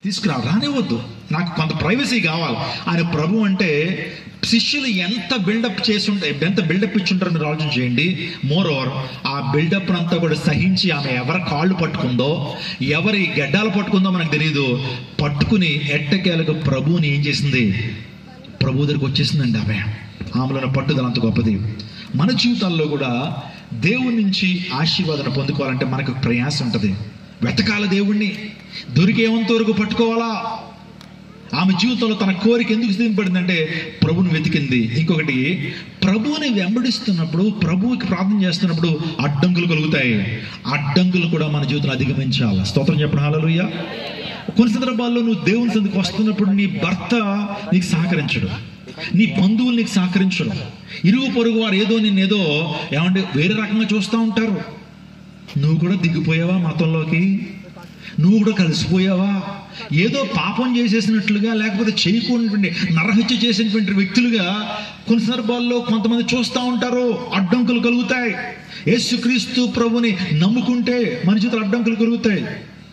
తీసుకురా రానివ్వద్దు నాకు కొంత ప్రైవసీ కావాలి ఆయన ప్రభు అంటే శిష్యులు ఎంత బిల్డప్ చేసి ఉంటే ఎంత బిల్డప్ ఇచ్చి ఉంటారో మీరు ఆలోచన చేయండి మోర్ ఓవర్ ఆ బిల్డప్ అంతా కూడా సహించి ఆమె ఎవరి కాళ్ళు పట్టుకుందో ఎవరి గడ్డాలు పట్టుకుందో మనకు తెలియదు పట్టుకుని ఎట్టకేలకు ప్రభువుని ఏం చేసింది ప్రభు దగ్గరికి వచ్చేసిందండి ఆమె ఆమెలో పట్టుదల అంత గొప్పది మన జీవితాల్లో కూడా దేవుడి నుంచి ఆశీర్వాదన పొందుకోవాలంటే మనకు ఒక ప్రయాసం ఉంటుంది వెతకాల దేవుణ్ణి దొరికేంత వరకు పట్టుకోవాలా ఆమె జీవితంలో తన కోరిక ఎందుకు స్థితిపడిందంటే ప్రభుని వెతికింది ఇంకొకటి ప్రభువుని వెంబడిస్తున్నప్పుడు ప్రభువుకి ప్రార్థన చేస్తున్నప్పుడు అడ్డంకులు కలుగుతాయి అడ్డంకులు కూడా మన జీవితంలో అధిగమించాలి స్తోత్రం చెప్పడం హాలలుయ్య కొన్ని సందర్భాల్లో నువ్వు దేవుని సందుకు వస్తున్నప్పుడు నీ భర్త నీకు సహకరించడు నీ బంధువులు నీకు సహకరించడు ఇరుగు పొరుగు వారు ఏదో నిన్నేదో ఏమంటే వేరే రకంగా చూస్తూ ఉంటారు నువ్వు కూడా దిగిపోయావా మతంలోకి నువ్వు కూడా కలిసిపోయావా ఏదో పాపం చేసేసినట్లుగా లేకపోతే చేయకూడనటువంటి నరహత్య చేసినటువంటి వ్యక్తులుగా కొన్ని సందర్భాల్లో కొంతమంది చూస్తూ ఉంటారు అడ్డంకులు కలుగుతాయి యేసుక్రీస్తు ప్రభుని నమ్ముకుంటే మన జీవితంలో అడ్డంకులు కలుగుతాయి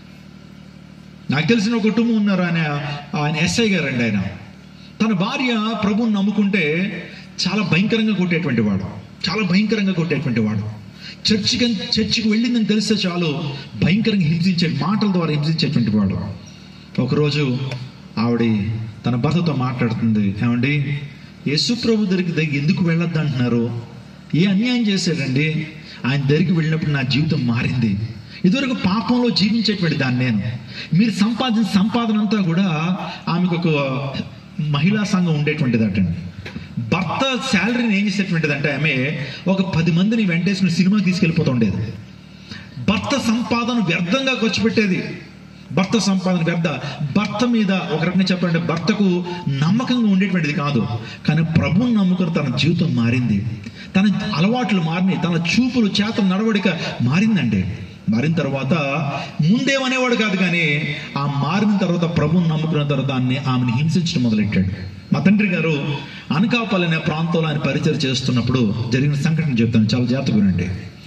నాకు తెలిసిన ఒక కుటుంబం ఉన్నారు ఆయన ఆయన ఎస్ఐ గారు అండి ఆయన తన భార్య ప్రభుని నమ్ముకుంటే చాలా భయంకరంగా కొట్టేటువంటి వాడు చాలా భయంకరంగా కొట్టేటువంటి వాడు చర్చికి చర్చికి వెళ్ళిందని తెలిస్తే చాలు భయంకరంగా హింసించే మాటల ద్వారా హింసించేటువంటి వాడు ఒకరోజు ఆవిడ తన భర్తతో మాట్లాడుతుంది ఏమండి యేసు ప్రభు దగ్గరికి దగ్గర ఎందుకు వెళ్ళొద్దు అంటున్నారు ఏ అన్యాయం చేశాడండి ఆయన దగ్గరికి వెళ్ళినప్పుడు నా జీవితం మారింది ఇదివరకు పాపంలో జీవించేటువంటి దాన్ని నేను మీరు సంపాదించిన సంపాదన అంతా కూడా ఆమెకు ఒక మహిళా సంఘం ఉండేటువంటిది అటండి భర్త శాలరీని ఏం చేసేటువంటిది అంటే ఆమె ఒక పది మందిని వెంటేసుకుని సినిమాకి తీసుకెళ్ళిపోతూ ఉండేది భర్త సంపాదన వ్యర్థంగా ఖర్చు పెట్టేది భర్త సంపాదన వ్యర్థ భర్త మీద ఒక రకంగా చెప్పాలంటే భర్తకు నమ్మకంగా ఉండేటువంటిది కాదు కానీ ప్రభుని నమ్ముకుని తన జీవితం మారింది తన అలవాట్లు మారినాయి తన చూపులు చేత నడవడిక మారిందండి మారిన తర్వాత ముందేమనేవాడు కాదు కానీ ఆ మారిన తర్వాత ప్రభుని నమ్ముకున్న తర్వాత దాన్ని ఆమెను హింసించడం మొదలెట్టాడు మా తండ్రి గారు అనకాపల్లి అనే ప్రాంతంలో ఆయన పరిచయం చేస్తున్నప్పుడు జరిగిన సంఘటన చెప్తాను చాలా జాగ్రత్తగా వినండి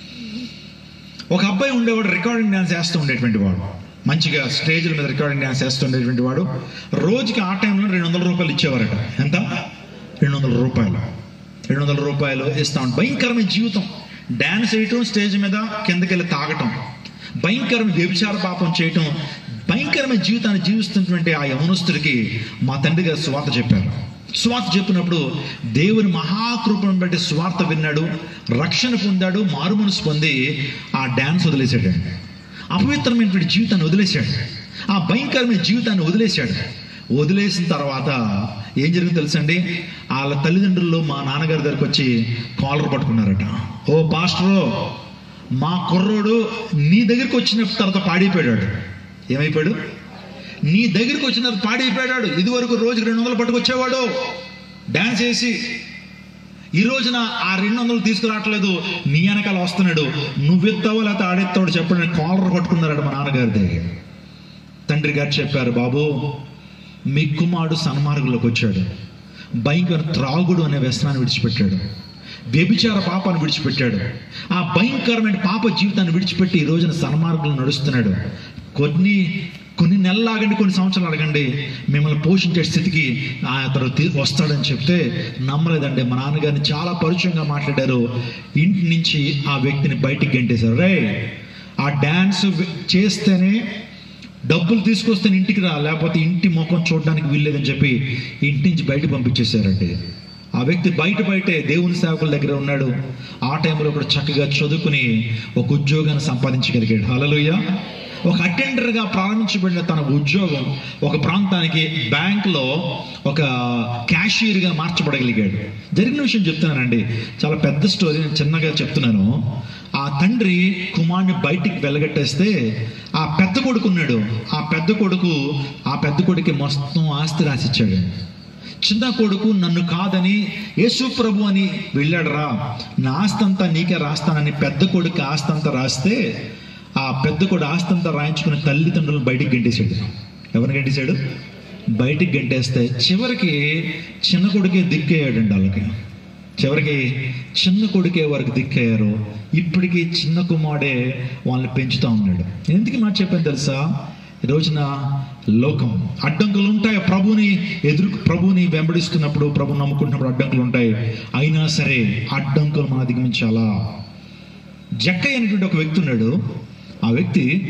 ఒక అబ్బాయి ఉండేవాడు రికార్డింగ్ డ్యాన్స్ వేస్తూ ఉండేటువంటి వాడు మంచిగా స్టేజ్ల మీద రికార్డింగ్ డ్యాన్స్ వేస్తూ ఉండేటువంటి వాడు రోజుకి ఆ టైంలో రెండు వందల రూపాయలు ఇచ్చేవారట ఎంత రెండు వందల రూపాయలు రెండు వందల రూపాయలు ఇస్తా ఉంటాం భయంకరమైన జీవితం డ్యాన్స్ వేయటం స్టేజ్ మీద కిందకెళ్ళి తాగటం భయంకరమైన వ్యభిచార పాపం చేయటం భయంకరమైన జీవితాన్ని జీవిస్తున్నటువంటి ఆ యవనస్తుడికి మా తండ్రి గారు స్వార్థ చెప్పారు స్వార్థ చెప్పినప్పుడు దేవుని మహాకృపను బట్టి స్వార్థ విన్నాడు రక్షణ పొందాడు మారు మనసు పొంది ఆ డ్యాన్స్ వదిలేశాడండి అపవిత్రమైనటువంటి జీవితాన్ని వదిలేశాడు ఆ భయంకరమైన జీవితాన్ని వదిలేశాడు వదిలేసిన తర్వాత ఏం జరిగింది తెలుసండి వాళ్ళ తల్లిదండ్రులు మా నాన్నగారి దగ్గరికి వచ్చి కాలర్ పట్టుకున్నారట ఓ పాస్టరు మా కుర్రోడు నీ దగ్గరికి వచ్చిన తర్వాత పాడైపోయాడు ఏమైపోయాడు నీ దగ్గరికి వచ్చిన తర్వాత పాడైపోయాడు ఇదివరకు రోజుకి రెండు వందలు పట్టుకొచ్చేవాడు డాన్స్ వేసి ఈ రోజున ఆ రెండు వందలు తీసుకురావట్లేదు నీ వెనకాల వస్తున్నాడు నువ్వెత్తావో లేకపోతే ఆడెత్తావో చెప్పండి కాలర్ పట్టుకున్నారట మా నాన్నగారి దగ్గర తండ్రి గారు చెప్పారు బాబు మీ కుమారుడు సన్మార్గంలోకి వచ్చాడు భయంకర త్రాగుడు అనే వ్యసనాన్ని విడిచిపెట్టాడు వ్యభిచార పాపాన్ని విడిచిపెట్టాడు ఆ భయంకరమైన పాప జీవితాన్ని విడిచిపెట్టి ఈ రోజున సన్మార్గంలో నడుస్తున్నాడు కొన్ని కొన్ని నెలలు ఆగండి కొన్ని సంవత్సరాలు అడగండి మిమ్మల్ని పోషించే స్థితికి ఆ అతను తీ- వస్తాడని చెప్తే నమ్మలేదండి మా నాన్నగారిని చాలా పరిచయంగా మాట్లాడారు ఇంటి నుంచి ఆ వ్యక్తిని బయటికి గంటేశారు రే ఆ డ్యాన్స్ చేస్తేనే డబ్బులు తీసుకొస్తే ఇంటికి రా లేకపోతే ఇంటి ముఖం చూడడానికి వీల్లేదని చెప్పి ఇంటి నుంచి బయట పంపించేశారండి ఆ వ్యక్తి బయట బయటే దేవుని సేవకుల దగ్గర ఉన్నాడు ఆ టైంలో కూడా చక్కగా చదువుకుని ఒక ఉద్యోగాన్ని సంపాదించగలిగాడు హలలుయ ఒక అటెండర్గా ప్రారంభించబడిన తన ఉద్యోగం ఒక ప్రాంతానికి బ్యాంక్లో ఒక క్యాషియర్గా మార్చబడగలిగాడు జరిగిన విషయం చెప్తున్నానండి చాలా పెద్ద స్టోరీ నేను చిన్నగా చెప్తున్నాను ఆ తండ్రి కుమారుని బయటికి వెళ్ళగట్టేస్తే ఆ పెద్ద కొడుకు ఉన్నాడు ఆ పెద్ద కొడుకు ఆ పెద్ద కొడుకు మొత్తం ఆస్తి రాసిచ్చాడు చిన్న కొడుకు నన్ను కాదని యేసు ప్రభు అని వెళ్ళాడురా నా ఆస్తంతా నీకే రాస్తానని పెద్ద కొడుకు ఆస్తంతా రాస్తే ఆ పెద్ద కొడుకు ఆస్తంతా రాయించుకుని తల్లిదండ్రులను బయటికి గంటేశాడు ఎవరిని గంటేశాడు బయటికి గంటేస్తే చివరికి చిన్న కొడుకే దిక్కయ్యాడండి వాళ్ళకి చివరికి చిన్న కొడుకే వారికి దిక్కయ్యారు ఇప్పటికీ చిన్న కుమారుడే వాళ్ళని పెంచుతా ఉన్నాడు ఎందుకు ఈ మాట చెప్పాను తెలుసా ఈ రోజున లోకం అడ్డంకులు ఉంటాయి ప్రభుని ఎదురు ప్రభుని వెంబడిస్తున్నప్పుడు ప్రభు నమ్ముకుంటున్నప్పుడు అడ్డంకులు ఉంటాయి అయినా సరే అడ్డంకులు మనం అధిగమించాలా జక్కయ్య అనేటువంటి ఒక వ్యక్తి ఉన్నాడు ఆ వ్యక్తి